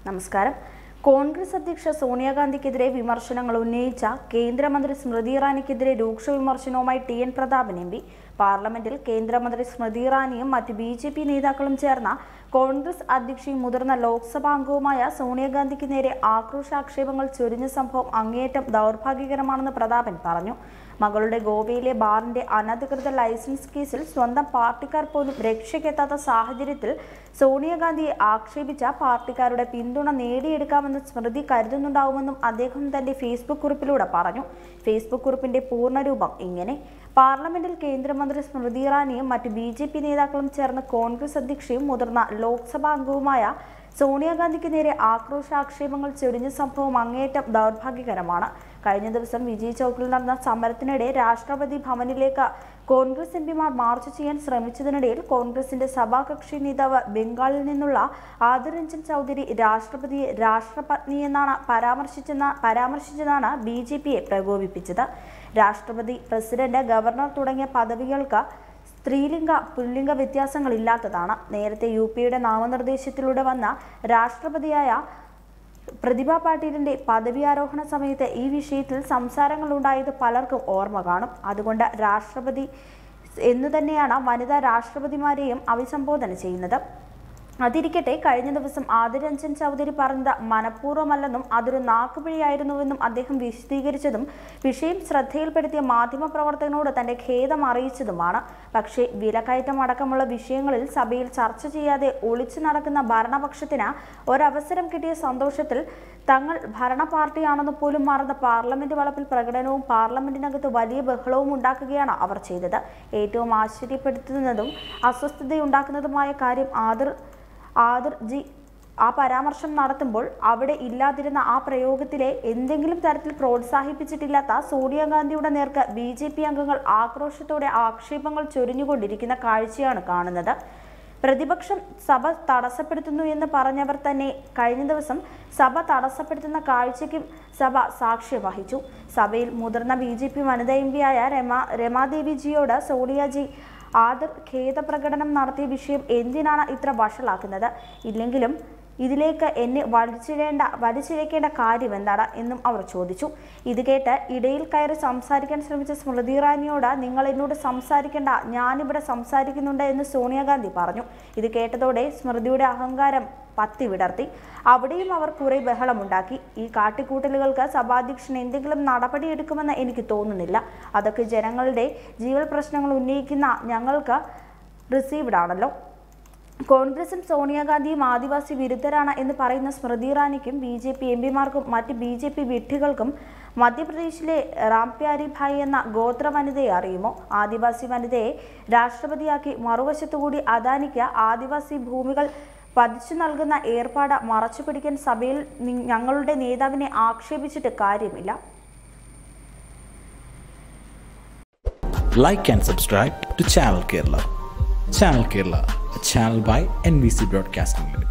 നമസ്കാരം കോൺഗ്രസ് അധ്യക്ഷ സോണിയാഗാന്ധിക്കെതിരെ വിമർശനങ്ങൾ ഉന്നയിച്ച കേന്ദ്രമന്ത്രി സ്മൃതി ഇറാനിക്കെതിരെ രൂക്ഷ വിമർശനവുമായി T N Prathapan M P പാർലമെന്റിൽ കേന്ദ്രമന്ത്രി സ്മൃതി ഇറാനിയും മറ്റ് ബി ജെ പി നേതാക്കളും ചേർന്ന കോൺഗ്രസ് അധ്യക്ഷയും മുതിർന്ന ലോക്സഭാ അംഗവുമായ സോണിയാഗാന്ധിക്ക് നേരെ ആക്രോശാക്ഷേപങ്ങൾ ചൊരിഞ്ഞ സംഭവം അങ്ങേയറ്റം ദൗർഭാഗ്യകരമാണെന്ന് പ്രതാപൻ പറഞ്ഞു മകളുടെ ഗോവയിലെ ബാറിന്റെ അനധികൃത ലൈസൻസ് കേസിൽ സ്വന്തം പാർട്ടിക്കാർ പോലും രക്ഷയ്ക്കെത്താത്ത സാഹചര്യത്തിൽ സോണിയാഗാന്ധിയെ ആക്ഷേപിച്ച പാർട്ടിക്കാരുടെ പിന്തുണ നേടിയെടുക്കാമെന്ന് സ്മൃതി കരുതുന്നുണ്ടാവുമെന്നും അദ്ദേഹം തന്റെ ഫേസ്ബുക്ക് കുറിപ്പിലൂടെ പറഞ്ഞു ഫേസ്ബുക്ക് കുറിപ്പിന്റെ പൂർണ്ണരൂപം ഇങ്ങനെ പാർലമെന്റിൽ കേന്ദ്രമന്ത്രി സ്മൃതി ഇറാനിയും മറ്റ് ബി ജെ പി നേതാക്കളും ചേർന്ന് കോൺഗ്രസ് അധ്യക്ഷയും മുതിർന്ന ലോക്സഭാ അംഗവുമായ സോണിയാഗാന്ധിക്ക് നേരെ ആക്രോശാക്ഷേപങ്ങൾ ചൊരിഞ്ഞ സംഭവം അങ്ങേയറ്റം ദൗർഭാഗ്യകരമാണ് കഴിഞ്ഞ ദിവസം വിജയ് ചൗക്കിൽ നടന്ന സമരത്തിനിടെ രാഷ്ട്രപതി ഭവനിലേക്ക് കോൺഗ്രസ് എംപിമാർ മാർച്ച് ചെയ്യാൻ ശ്രമിച്ചതിനിടയിൽ കോൺഗ്രസിന്റെ സഭാകക്ഷി നേതാവ് ബംഗാളിൽ നിന്നുള്ള ആദിർ രഞ്ജൻ ചൗധരി രാഷ്ട്രപതിയെ രാഷ്ട്രപത്നി എന്നാണ് പരാമർശിച്ചെന്ന പരാമർശിച്ചതാണ് ബി ജെ പിയെ പ്രകോപിപ്പിച്ചത് രാഷ്ട്രപതി പ്രസിഡന്റ് ഗവർണർ തുടങ്ങിയ പദവികൾക്ക് സ്ത്രീലിംഗ പുല്ലിംഗ വ്യത്യാസങ്ങളില്ലാത്തതാണ് നേരത്തെ യു പിയുടെ നാമനിർദ്ദേശത്തിലൂടെ വന്ന രാഷ്ട്രപതിയായ പ്രതിഭ പാട്ടീലിന്റെ പദവിയാരോഹണ സമയത്ത് ഈ വിഷയത്തിൽ സംസാരങ്ങൾ ഉണ്ടായത് പലർക്കും ഓർമ്മ കാണും അതുകൊണ്ട് രാഷ്ട്രപതി എന്നു തന്നെയാണ് വനിതാ രാഷ്ട്രപതിമാരെയും അഭിസംബോധന ചെയ്യുന്നത് അതിരിക്കട്ടെ കഴിഞ്ഞ ദിവസം ആദിരഞ്ജൻ ചൗധരി പറഞ്ഞത് മനഃപൂർവ്വമല്ലെന്നും അതൊരു നാക്കുപിഴയായിരുന്നുവെന്നും അദ്ദേഹം വിശദീകരിച്ചതും വിഷയം ശ്രദ്ധയിൽപ്പെടുത്തിയ മാധ്യമപ്രവർത്തകനോട് തന്റെ ഖേദം അറിയിച്ചതുമാണ് പക്ഷേ വിലക്കയറ്റം അടക്കമുള്ള വിഷയങ്ങളിൽ സഭയിൽ ചർച്ച ചെയ്യാതെ ഒളിച്ചു നടക്കുന്ന ഭരണപക്ഷത്തിന് ഒരവസരം കിട്ടിയ സന്തോഷത്തിൽ തങ്ങൾ ഭരണ പാർട്ടിയാണെന്ന് പോലും മറന്ന പാർലമെന്റ് വളപ്പിൽ പ്രകടനവും പാർലമെന്റിനകത്ത് വലിയ ബഹളവും ഉണ്ടാക്കുകയാണ് അവർ ചെയ്തത് ഏറ്റവും ആശ്ചര്യപ്പെടുത്തുന്നതും അസ്വസ്ഥതയുണ്ടാക്കുന്നതുമായ കാര്യം ആദിർ ആദിർ ജി ആ പരാമർശം നടത്തുമ്പോൾ അവിടെ ഇല്ലാതിരുന്ന ആ പ്രയോഗത്തിലെ എന്തെങ്കിലും തരത്തിൽ പ്രോത്സാഹിപ്പിച്ചിട്ടില്ലാത്ത സോണിയാഗാന്ധിയുടെ നേർക്ക് ബി ജെ പി അംഗങ്ങൾ ആക്രോശത്തോടെ ആക്ഷേപങ്ങൾ ചൊരിഞ്ഞുകൊണ്ടിരിക്കുന്ന കാഴ്ചയാണ് കാണുന്നത് പ്രതിപക്ഷം സഭ തടസ്സപ്പെടുത്തുന്നു എന്ന് പറഞ്ഞവർ തന്നെ കഴിഞ്ഞ ദിവസം സഭ തടസ്സപ്പെടുത്തുന്ന കാഴ്ചയ്ക്കും സഭ സാക്ഷ്യം വഹിച്ചു സഭയിൽ മുതിർന്ന ബി ജെ പി വനിതാ എം പിയായ രമാ രമാദേവിജിയോട് സോണിയാജി ആദർ ഖേദപ്രകടനം നടത്തിയ വിഷയം എന്തിനാണ് ഇത്ര വഷളാക്കുന്നത് ഇല്ലെങ്കിലും ഇതിലേക്ക് എന്നെ വലിച്ചിഴേണ്ട വലിച്ചിഴക്കേണ്ട കാര്യം എന്താണ് എന്നും അവർ ചോദിച്ചു ഇത് കേട്ട് ഇടയിൽ കയറി സംസാരിക്കാൻ ശ്രമിച്ച സ്മൃതി ഇറാനിയോട് നിങ്ങൾ എന്നോട് സംസാരിക്കേണ്ട ഞാനിവിടെ സംസാരിക്കുന്നുണ്ട് എന്ന് സോണിയാഗാന്ധി പറഞ്ഞു ഇത് കേട്ടതോടെ സ്മൃതിയുടെ അഹങ്കാരം പത്തി വിടർത്തി അവിടെയും അവർ കുറെ ബഹളമുണ്ടാക്കി ഈ കാട്ടിക്കൂട്ടലുകൾക്ക് സഭാധ്യക്ഷൻ എന്തെങ്കിലും നടപടിയെടുക്കുമെന്ന് എനിക്ക് തോന്നുന്നില്ല അതൊക്കെ ജനങ്ങളുടെ ജീവൽ പ്രശ്നങ്ങൾ ഉന്നയിക്കുന്ന ഞങ്ങൾക്ക് റിസീവ്ഡ് ആണല്ലോ കോൺഗ്രസും സോണിയാഗാന്ധിയും ആദിവാസി വിരുദ്ധരാണ് എന്ന് പറയുന്ന സ്മൃതി ഇറാനിക്കും ബി ജെ പി എം പിമാർക്കും മറ്റ് ബി ജെ പി വിഡ്ഢികൾക്കും മധ്യപ്രദേശിലെ റാംപ്യാരി ഭായ് എന്ന ഗോത്ര വനിതയെ അറിയുമോ ആദിവാസി വനിതയെ രാഷ്ട്രപതിയാക്കി മറുവശത്തുകൂടി അദാനിക്ക് ആദിവാസി ഭൂമികൾ പതിച്ചു നൽകുന്ന ഏർപ്പാട് മറച്ചു പിടിക്കാൻ സഭയിൽ നി- ഞങ്ങളുടെ നേതാവിനെ ആക്ഷേപിച്ചിട്ട് കാര്യമില്ല like and subscribe to Channel Kerala. Channel Kerala, a channel by NBC Broadcasting Limited.